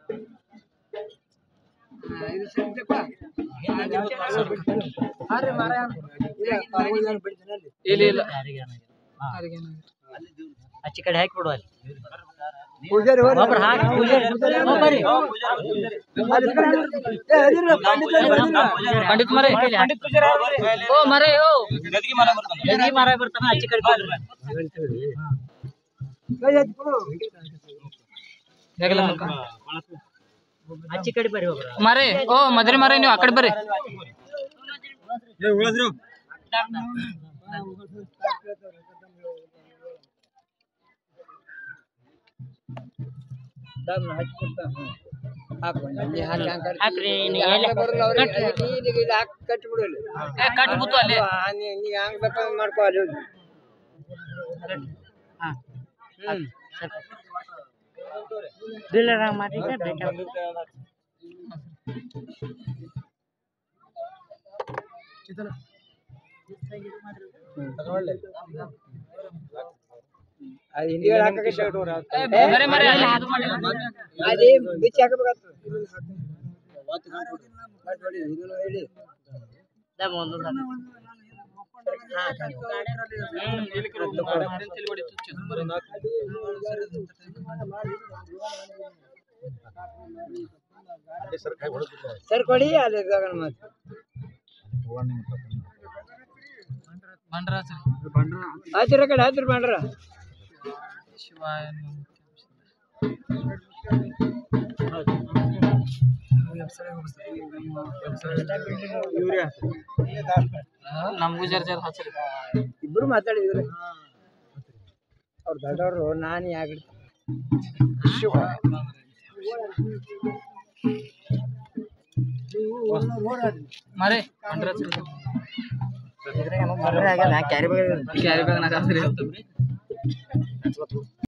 ಇಲ್ಲ ಇಲ್ಲ ಆಚೆ ಕಡೆ ಹಾಕಿ ಬಿಡು ಅಲ್ಲಿ ಒಬ್ರು ಹಾಕಿ ಪೂಜಾರಿ ಹ್ಞೂ ಬರ್ರಿ ಪಂಡಿತ್ ಮರೆ ಓ ಮರೆ ಓ ಗದಿ ಮರ ಬರ್ತಾನ ಆಚೆ ಕಡೆ ಬರ್ರಿ ಹೆಗಲ ಮುಖ. ಆಚೆ ಕಡೆ ಬರ್ರಿ ಒಬ್ರು ಮರೆ ಓ ಮದ್ರಿ ಮರೆ ನೀವು ಆ ಕಡೆ ಬರ್ರಿ ಹಾಕ್ರಿ ನೀ ಎಲ್ಲಿ ಏ ಕಟ್ ಬುತ್ತು ಅಲ್ಲಿ ಬಿಲ್ಲರ ಮಾಡಿದ್ರೆ ಬೇಕಾ ಏ, ಮರೆ ಮರೆ ಅಲ್ಲಿ ಇದು ಮಾಡಿ. ದಮ್ ಒಂದೊಂದು ಹಾಕು. ತಲೆ ಹೊಡಿತು, ಚಿದಂಬರ. ಸರ್ ಕೊಡಿ ಅಲ್ಲಿ ತಗೊಂಡ್ ಮತ್ತೆ ಬಂಡ್ರ ಸರಿ. ಆಯ್ತು ಕಡೆ ಆಯ್ತು ಮಾಡ್ರ ಶಿವಾಯ ನಮಃ. ನಮಗೂ ಜರ ಜರ ಹಚ್ರಿ ಇಬ್ರು ಮಾತಾಡಿದ್ರು ಅವ್ರು ದೊಡ್ಡವರು ನಾನು ಯಾಕೆ ಮರೆ ಬಂಡ್ರ ಸರಿ. ಕ್ಯಾರಿ ಕ್ಯಾರಿ ಬ್ಯಾಗ್ ನಾಗ ಹಾಕ್ರಿ.